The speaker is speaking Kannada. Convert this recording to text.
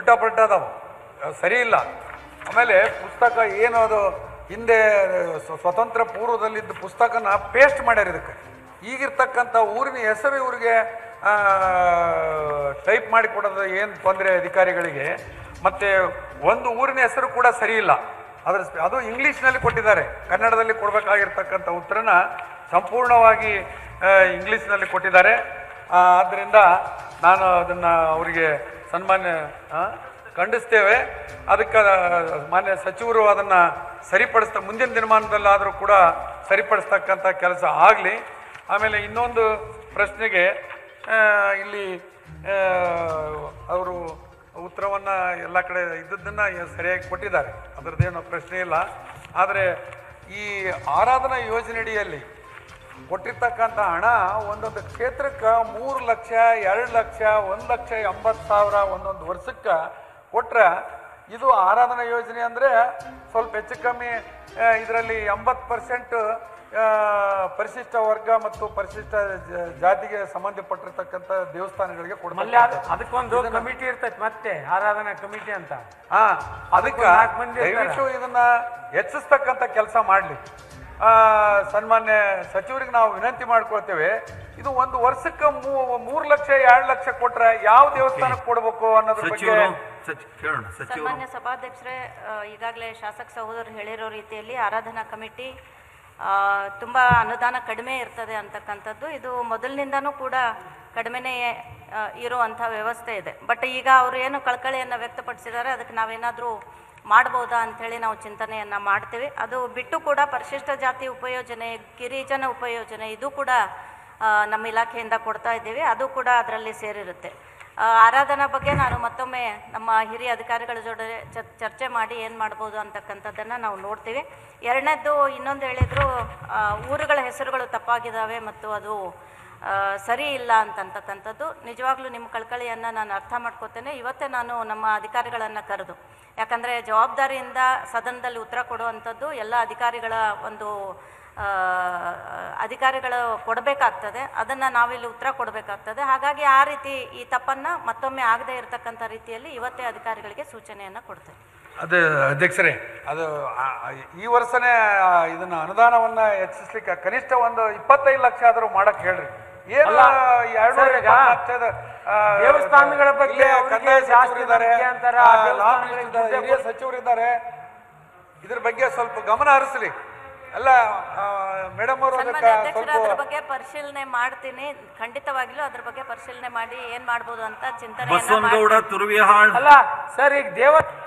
ಉಲ್ಟಾ ಪಲ್ಟಾ ಅದಾವ ಅವು ಸರಿ ಇಲ್ಲ ಆಮೇಲೆ ಪುಸ್ತಕ ಏನು ಅದು ಹಿಂದೆ ಸ್ವ- ಸ್ವತಂತ್ರ ಪೂರ್ವದಲ್ಲಿದ್ದ ಪುಸ್ತಕನ ಪೇಸ್ಟ್ ಮಾಡ್ಯಾರ ಇದಕ್ಕೆ ಈಗಿರ್ತಕ್ಕಂಥ ಊರಿನ ಹೆಸರು ಇವ್ರಿಗೆ ಟೈಪ್ ಮಾಡಿ ಕೊಡೋದು ಏನು ತೊಂದರೆ ಅಧಿಕಾರಿಗಳಿಗೆ ಮತ್ತು ಒಂದು ಊರಿನ ಹೆಸರು ಕೂಡ ಸರಿ ಇಲ್ಲ ಅದ್ರ ಸ್ಪ- ಅದು ಇಂಗ್ಲೀಷ್ನಲ್ಲಿ ಕೊಟ್ಟಿದ್ದಾರೆ ಕನ್ನಡದಲ್ಲಿ ಕೊಡಬೇಕಾಗಿರ್ತಕ್ಕಂಥ ಉತ್ತರನ ಸಂಪೂರ್ಣವಾಗಿ ಆ, ಇಂಗ್ಲೀಷ್ನಲ್ಲಿ ಕೊಟ್ಟಿದ್ದಾರೆ ಆ, ಆದ್ದರಿಂದ ನಾನು ಅದನ್ನು ಅವರಿಗೆ ಸನ್ಮಾನ್ಯ ಆ, ಖಂಡಿಸ್ತೇವೆ ಅದಕ್ಕೆ ಮಾನ್ಯ ಸಚಿವರು ಅದನ್ನು ಸರಿಪಡಿಸ್ತಾ ಮುಂದಿನ ದಿನಮಾನದಲ್ಲಾದರೂ ಕೂಡ ಸರಿಪಡಿಸ್ತಕ್ಕಂಥ ಕೆಲಸ ಆಗಲಿ ಆಮೇಲೆ ಇನ್ನೊಂದು ಪ್ರಶ್ನೆಗೆ ಆ, ಇಲ್ಲಿ ಅವರು ಉತ್ತರವನ್ನು ಎಲ್ಲ ಕಡೆ ಇದ್ದದ್ದನ್ನು ಸರಿಯಾಗಿ ಕೊಟ್ಟಿದ್ದಾರೆ ಅದರದ್ದೇನೋ ಪ್ರಶ್ನೆ ಇಲ್ಲ ಆದರೆ ಈ ಆರಾಧನಾ ಯೋಜನೆಯಡಿಯಲ್ಲಿ ಕೊಟ್ಟಿರ್ತಕ್ಕಂಥ ಹಣ ಒಂದೊಂದು ಕ್ಷೇತ್ರಕ್ಕೆ ಮೂರು ಲಕ್ಷ ಎರಡು ಲಕ್ಷ ಒಂದು ಲಕ್ಷ ಎಂಬತ್ತು ಸಾವಿರ ಒಂದೊಂದು ವರ್ಷಕ್ಕೆ ಕೊಟ್ರೆ ಇದು ಆರಾಧನಾ ಯೋಜನೆ ಅಂದರೆ ಸ್ವಲ್ಪ ಹೆಚ್ಚು ಕಮ್ಮಿ ಇದರಲ್ಲಿ ಎಂಬತ್ತು ಪರ್ಸೆಂಟ್ ಪರಿಶಿಷ್ಟ ವರ್ಗ ಮತ್ತು ಪರಿಶಿಷ್ಟ ಜ- ಜಾತಿಗೆ ಸಂಬಂಧಪಟ್ಟಿರ್ತಕ್ಕಂಥ ದೇವಸ್ಥಾನಗಳಿಗೆ ಮಲ್ಯ ಕೊಡ್ತಾರೆ ಅದ್- ಅದಕ್ಕೊಂದು ಕಮಿಟಿ ಇರ್ತೈತಿ ಮತ್ತೆ ಆರಾಧನಾ ಕಮಿಟಿ ಅಂತ ಹಾ ಅದಕ್ಕೆ ನಾಲ್ಕು ಮಂದಿ ಇರ್ತಾರೆ. ದಯವಿಟ್ಟು ಇದನ್ನ ಹೆಚ್ಚಿಸ್ತಕ್ಕಂಥ ಕೆಲಸ ಮಾಡಲಿ ಸನ್ಮಾನ್ಯ ಸಚಿವರಿಗೆ ನಾವು ವಿನಂತಿ ಮಾಡ್ಕೊಳ್ತೇವೆ ಇದು ಒಂದು ವರ್ಷಕ್ಕೆ ಮೂ- ಮೂರು ಲಕ್ಷ ಎರಡು ಲಕ್ಷ ಕೊಟ್ರೆ ಯಾವ ದೇವಸ್ಥಾನಕ್ಕೆ ಕೊಡಬೇಕು ಅನ್ನೋದ್ರ ಬಗ್ಗೆ ಸಚಿವರು ಸಚಿ ಕೇಳೋಣ ಸಚಿವರು ಸನ್ಮಾನ್ಯ ಸಭಾಧ್ಯಕ್ಷರೇ ಈಗಾಗಲೇ ಶಾಸಕ ಸಹೋದರರು ಹೇಳಿರೋ ರೀತಿಯಲ್ಲಿ ಆರಾಧನಾ ಕಮಿಟಿ ಆ, ತುಂಬ ಅನುದಾನ ಕಡಿಮೆ ಇರ್ತದೆ ಅಂತಕ್ಕಂಥದ್ದು ಇದು ಮೊದಲಿನಿಂದನೂ ಕೂಡ ಕಡಿಮೆನೇ ಆ, ಇರುವಂಥ ವ್ಯವಸ್ಥೆ ಇದೆ ಬಟ್ ಈಗ ಅವರು ಏನು ಕಳಕಳಿಯನ್ನು ವ್ಯಕ್ತಪಡಿಸಿದ್ದಾರೆ ಅದಕ್ಕೆ ನಾವೇನಾದರೂ ಮಾಡ್ಬೋದಾ ಅಂಥೇಳಿ ನಾವು ಚಿಂತನೆಯನ್ನು ಮಾಡ್ತೀವಿ ಅದು ಬಿಟ್ಟು ಕೂಡ ಪರಿಶಿಷ್ಟ ಜಾತಿ ಉಪಯೋಜನೆ ಗಿರಿಜನ ಉಪಯೋಜನೆ ಇದು ಕೂಡ ಆ, ನಮ್ಮ ಇಲಾಖೆಯಿಂದ ಕೊಡ್ತಾ ಇದ್ದೀವಿ ಅದು ಕೂಡ ಅದರಲ್ಲಿ ಸೇರಿರುತ್ತೆ ಆ, ಆರಾಧನಾ ಬಗ್ಗೆ ನಾನು ಮತ್ತೊಮ್ಮೆ ನಮ್ಮ ಹಿರಿಯ ಅಧಿಕಾರಿಗಳ ಜೊತೆ ಚ- ಚರ್ಚೆ ಮಾಡಿ ಏನು ಮಾಡ್ಬೋದು ಅಂತಕ್ಕಂಥದ್ದನ್ನು ನಾವು ನೋಡ್ತೀವಿ ಎರಡನೇದ್ದು ಇನ್ನೊಂದು ಹೇಳಿದ್ರು ಆ, ಊರುಗಳ ಹೆಸರುಗಳು ತಪ್ಪಾಗಿದ್ದಾವೆ ಮತ್ತು ಅದು ಆ, ಸರಿ ಇಲ್ಲ ಅಂತಕ್ಕಂಥದ್ದು ನಿಜವಾಗ್ಲೂ ನಿಮ್ಮ ಕಳ್ಕಳಿಯನ್ನು ನಾನು ಅರ್ಥ ಮಾಡ್ಕೋತೇನೆ ಇವತ್ತೇ ನಾನು ನಮ್ಮ ಅಧಿಕಾರಿಗಳನ್ನು ಕರೆದು ಯಾಕಂದರೆ ಜವಾಬ್ದಾರಿಯಿಂದ ಸದನದಲ್ಲಿ ಉತ್ತರ ಕೊಡುವಂಥದ್ದು ಎಲ್ಲ ಅಧಿಕಾರಿಗಳ ಒಂದು ಆ, ಅಧಿಕಾರಿಗಳು ಕೊಡಬೇಕಾಗ್ತದೆ ಅದನ್ನು ನಾವಿಲ್ಲಿ ಉತ್ತರ ಕೊಡಬೇಕಾಗ್ತದೆ ಹಾಗಾಗಿ ಆ ರೀತಿ ಈ ತಪ್ಪನ್ನು ಮತ್ತೊಮ್ಮೆ ಆಗದೇ ಇರತಕ್ಕಂಥ ರೀತಿಯಲ್ಲಿ ಇವತ್ತೇ ಅಧಿಕಾರಿಗಳಿಗೆ ಸೂಚನೆಯನ್ನು ಕೊಡ್ತೇವೆ ಅದು ಅಧ್ಯಕ್ಷರೇ ಅದು ಆ- ಆ- ಈ ವರ್ಷನೇ ಆ, ಇದನ್ನ ಅನುದಾನವನ್ನ ಹೆಚ್ಚಿಸ್ಲಿಕ್ಕೆ ಕನಿಷ್ಠ ಒಂದು ಇಪ್ಪತ್ತೈದು ಲಕ್ಷ ಆದರೂ ಮಾಡಕ್ ಹೇಳ್ರಿ ಏನು ಅಲ್ಲ, ಎರಡ್ನೂರ ಸರ್, ಈಗ ಇಪ್ಪತ್ತು ಲಕ್ಷದ, ಆ, ದೇವಸ್ಥಾನಗಳ ಬಗ್ಗೆ ಇಲ್ಲೇ ಅವ್ರಿಗೆ ಕಂದಾಯ ಜಾಸ್ತಿ ಸಚಿವರಿದ್ದಾರೆ, ನಂಬಿಕೆ ಅಂತಾರೆ, ಆ, ಆ ಲಾ ದೇವಸ್ಥಾನಗಳಿಗೆ ಮಿನಿಸ್ಟರ್ ಇದ್ದಾರೆ, ದುಡ್ಡೇ ಹಿರಿಯ ಸಚಿವರಿದ್ದಾರೆ ಇದ್ರ ಬಗ್ಗೆ ಸ್ವಲ್ಪ ಗಮನ ಹರಿಸ್ಲಿ ಅಲ್ಲ ಮೇಡಮ್ ಅವರು ಅದಕ್ಕೆ ಸನ್ಮಾನ್ಯ ಅಧ್ಯಕ್ಷರ ಅದ್ರ ಸ್ವಲ್ಪ ಬಗ್ಗೆ ಪರಿಶೀಲನೆ ಮಾಡ್ತೀನಿ ಖಂಡಿತವಾಗಿಲೂ ಅದ್ರ ಬಗ್ಗೆ ಪರಿಶೀಲನೆ ಮಾಡಿ ಏನ್ ಮಾಡ್ಬೋದು ಅಂತ ಚಿಂತನೆ ಬಸವನಗೌಡ ತುರ್ವಿಹಾಳ್ ಅಲ್ಲ ಸರ್ ಈಗ ದೇವ